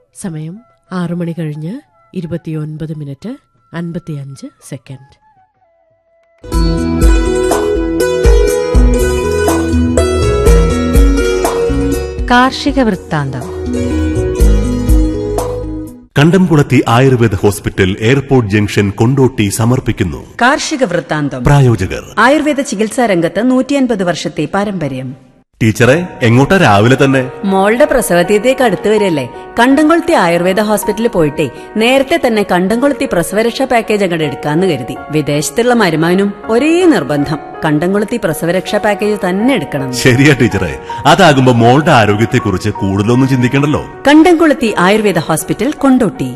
സമയം ആറു മണി കഴിഞ്ഞ് ഇരുപത്തിയൊൻപത് മിനിറ്റ് അൻപത്തിയഞ്ച് സെക്കൻഡ് കാർഷിക വൃത്താന്തം Kandamkulathi Ayurveda hospital airport junction Kondotty സമർപ്പിക്കുന്നു കാർഷിക വൃത്താന്തം പ്രായോജകർ ആയുർവേദ ചികിത്സാ രംഗത്ത് നൂറ്റിയൻപത് വർഷത്തെ പാരമ്പര്യം ടീച്ചറെ എങ്ങോട്ടാ രാവിലെ തന്നെ മോളുടെ പ്രസവതീയത്തേക്ക് അടുത്ത് വരില്ലേ കണ്ടംകൊളുത്തി ആയുർവേദ ഹോസ്പിറ്റലിൽ പോയിട്ടേ നേരത്തെ തന്നെ കണ്ടംകൊളുത്തി പ്രസവരക്ഷാ പാക്കേജ് അങ്ങോട്ട് എടുക്കാന്ന് കരുതി വിദേശത്തുള്ള മരുമാനും ഒരേ നിർബന്ധം കണ്ടംകൊളുത്തി പ്രസവരക്ഷാ പാക്കേജ് തന്നെ എടുക്കണം ശരിയാ ടീച്ചറെ അതാകുമ്പോ മോളുടെ ആരോഗ്യത്തെക്കുറിച്ച് കൂടുതലൊന്നും ചിന്തിക്കണ്ടല്ലോ Kandamkoluthi Ayurveda hospital Kondotty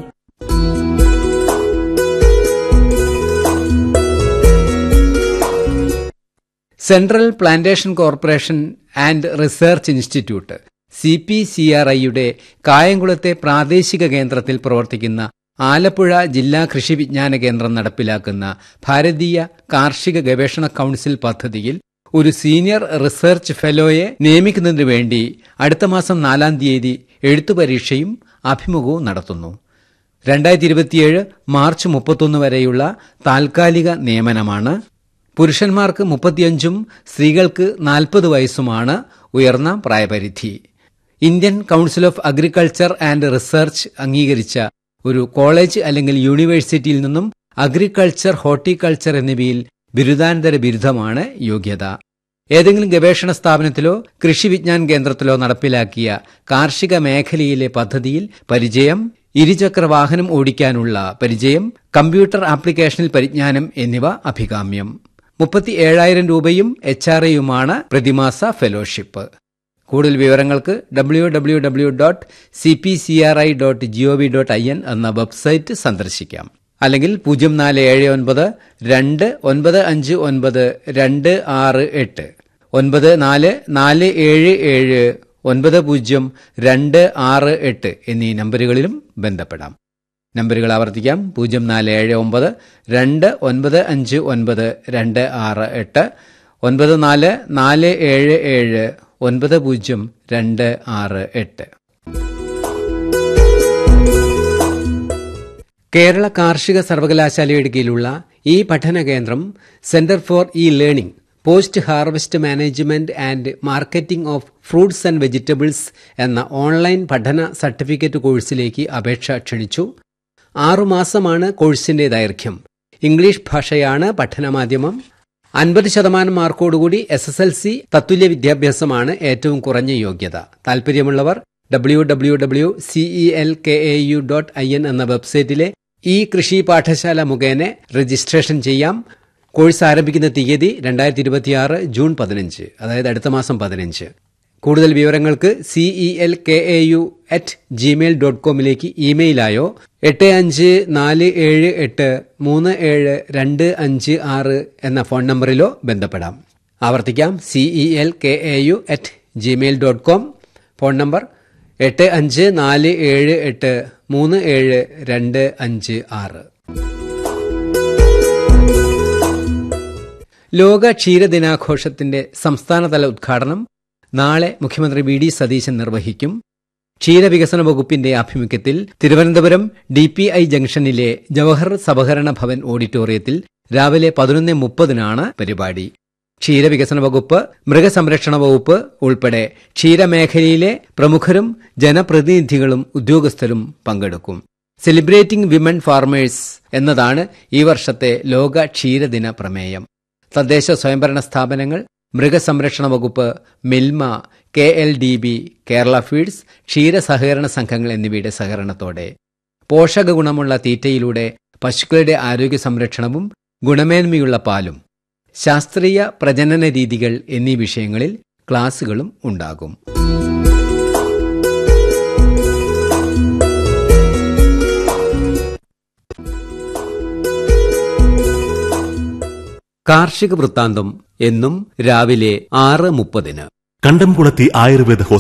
central plantation corporation and research institute C P C R ഐയുടെ കായംകുളത്തെ പ്രാദേശിക കേന്ദ്രത്തിൽ പ്രവർത്തിക്കുന്ന ആലപ്പുഴ ജില്ലാ കൃഷി വിജ്ഞാന കേന്ദ്രം നടപ്പിലാക്കുന്ന ഭാരതീയ കാർഷിക ഗവേഷണ കൌൺസിൽ പദ്ധതിയിൽ ഒരു സീനിയർ റിസർച്ച് ഫെലോയെ നിയമിക്കുന്നതിനു വേണ്ടി അടുത്ത മാസം നാലാം തീയതി എഴുത്തു പരീക്ഷയും അഭിമുഖവും നടത്തുന്നു രണ്ടായിരത്തി ഇരുപത്തിയേഴ് മാർച്ച് മുപ്പത്തൊന്ന് വരെയുള്ള താൽക്കാലിക നിയമനമാണ് പുരുഷന്മാർക്ക് മുപ്പത്തിയഞ്ചും സ്ത്രീകൾക്ക് നാൽപ്പത് വയസ്സുമാണ് ഉയർന്ന പ്രായപരിധി Indian council of agriculture and research അംഗീകരിച്ച ഒരു കോളേജ് അല്ലെങ്കിൽ യൂണിവേഴ്സിറ്റിയിൽ നിന്നും അഗ്രികൾച്ചർ ഹോർട്ടിക്കൾച്ചർ എന്നിവയിൽ ബിരുദാനന്തര ബിരുദമാണ് യോഗ്യത ഏതെങ്കിലും ഗവേഷണ സ്ഥാപനത്തിലോ കൃഷി വിജ്ഞാൻ കേന്ദ്രത്തിലോ നടപ്പിലാക്കിയ കാർഷിക മേഖലയിലെ പദ്ധതിയിൽ പരിചയം ഇരുചക്ര വാഹനം ഓടിക്കാനുള്ള പരിചയം കമ്പ്യൂട്ടർ ആപ്ലിക്കേഷനിൽ പരിജ്ഞാനം എന്നിവ അഭികാമ്യം മുപ്പത്തി ഏഴായിരം രൂപയും എച്ച് ആർ എയുമാണ് പ്രതിമാസ ഫെലോഷിപ്പ് കൂടുതൽ വിവരങ്ങൾക്ക് W W W dot C P C R I dot G O V dot I N എന്ന വെബ്സൈറ്റ് സന്ദർശിക്കാം അല്ലെങ്കിൽ പൂജ്യം നാല് ഏഴ് ഒൻപത് രണ്ട് ഒൻപത് അഞ്ച് ഒൻപത് രണ്ട് ആറ് എട്ട് ഒൻപത് നാല് നാല് ഏഴ് ഏഴ് ഒൻപത് പൂജ്യം രണ്ട് ആറ് എട്ട് എന്നീ നമ്പറുകളിലും ബന്ധപ്പെടാം നമ്പറുകൾ ആവർത്തിക്കാം പൂജ്യം നാല് ഏഴ് ഒമ്പത് രണ്ട് ഒൻപത് അഞ്ച് ഒൻപത് രണ്ട് ആറ് എട്ട് ഒൻപത് നാല് നാല് ഏഴ് ഏഴ് ഒൻപത് പൂജ്യം രണ്ട് ആറ് എട്ട് കേരള കാർഷിക സർവകലാശാലയുടെ കീഴിലുള്ള ഈ പഠന കേന്ദ്രം centre for E learning post harvest management and marketing of fruits and vegetables എന്ന ഓൺലൈൻ പഠന സർട്ടിഫിക്കറ്റ് കോഴ്സിലേക്ക് അപേക്ഷ ക്ഷണിച്ചു ആറുമാസമാണ് കോഴ്സിന്റെ ദൈർഘ്യം ഇംഗ്ലീഷ് ഭാഷയാണ് പഠനമാധ്യമം അൻപത് ശതമാനം മാർക്കോടുകൂടി എസ് എസ് എൽ സി തത്തുല്യ വിദ്യാഭ്യാസമാണ് ഏറ്റവും കുറഞ്ഞ യോഗ്യത താൽപര്യമുള്ളവർ W W W C E L K A U dot I N എന്ന വെബ്സൈറ്റിലെ ഈ കൃഷി പാഠശാല മുഖേന രജിസ്ട്രേഷൻ ചെയ്യാം കോഴ്സ് ആരംഭിക്കുന്ന തീയതി രണ്ടായിരത്തി ഇരുപത്തിയാറ് ജൂൺ പതിനഞ്ച് അതായത് അടുത്ത മാസം പതിനഞ്ച് കൂടുതൽ വിവരങ്ങൾക്ക് C E L K A U at Gmail dot കോമിലേക്ക് ഇമെയിലായോ എട്ട് അഞ്ച് നാല് ഏഴ് എട്ട് മൂന്ന് ഏഴ് രണ്ട് അഞ്ച് ആറ് എന്ന ഫോൺ നമ്പറിലോ ബന്ധപ്പെടാം ആവർത്തിക്കാം C E L K A U at Gmail dot com phone number എട്ട് അഞ്ച് നാല് ഏഴ് എട്ട് മൂന്ന് ഏഴ് രണ്ട് അഞ്ച് ആറ് ലോക ക്ഷീരദിനാഘോഷത്തിന്റെ സംസ്ഥാനതല ഉദ്ഘാടനം നാളെ മുഖ്യമന്ത്രി വി ഡി സതീശൻ നിർവഹിക്കും ക്ഷീരവികസന വകുപ്പിന്റെ ആഭിമുഖ്യത്തിൽ തിരുവനന്തപുരം ഡി പി ഐ ജംഗ്ഷനിലെ ജവഹർ സഹകരണ ഭവൻ ഓഡിറ്റോറിയത്തിൽ രാവിലെ പതിനൊന്ന് മുപ്പതിനാണ് പരിപാടി ക്ഷീരവികസന വകുപ്പ് മൃഗസംരക്ഷണ വകുപ്പ് ഉൾപ്പെടെ ക്ഷീരമേഖലയിലെ പ്രമുഖരും ജനപ്രതിനിധികളും ഉദ്യോഗസ്ഥരും പങ്കെടുക്കും സെലിബ്രേറ്റിംഗ് വിമൻ ഫാർമേഴ്സ് എന്നതാണ് ഈ വർഷത്തെ ലോക ക്ഷീരദിന പ്രമേയം തദ്ദേശ സ്വയംഭരണ സ്ഥാപനങ്ങൾ മൃഗസംരക്ഷണ വകുപ്പ് Milma K L D B Kerala feeds ക്ഷീര സഹകരണ സംഘങ്ങൾ എന്നിവയുടെ സഹകരണത്തോടെ പോഷക ഗുണമുള്ള തീറ്റയിലൂടെ പശുക്കളുടെ ആരോഗ്യ സംരക്ഷണവും ഗുണമേന്മയുള്ള പാലും ശാസ്ത്രീയ പ്രജനന രീതികൾ എന്നീ വിഷയങ്ങളിൽ ക്ലാസുകളും ഉണ്ടാകും കാർഷിക വൃത്താന്തം എന്നും രാവിലെ ആറ് മുപ്പതിന് കണ്ടംകുളത്തി ആയുർവേദ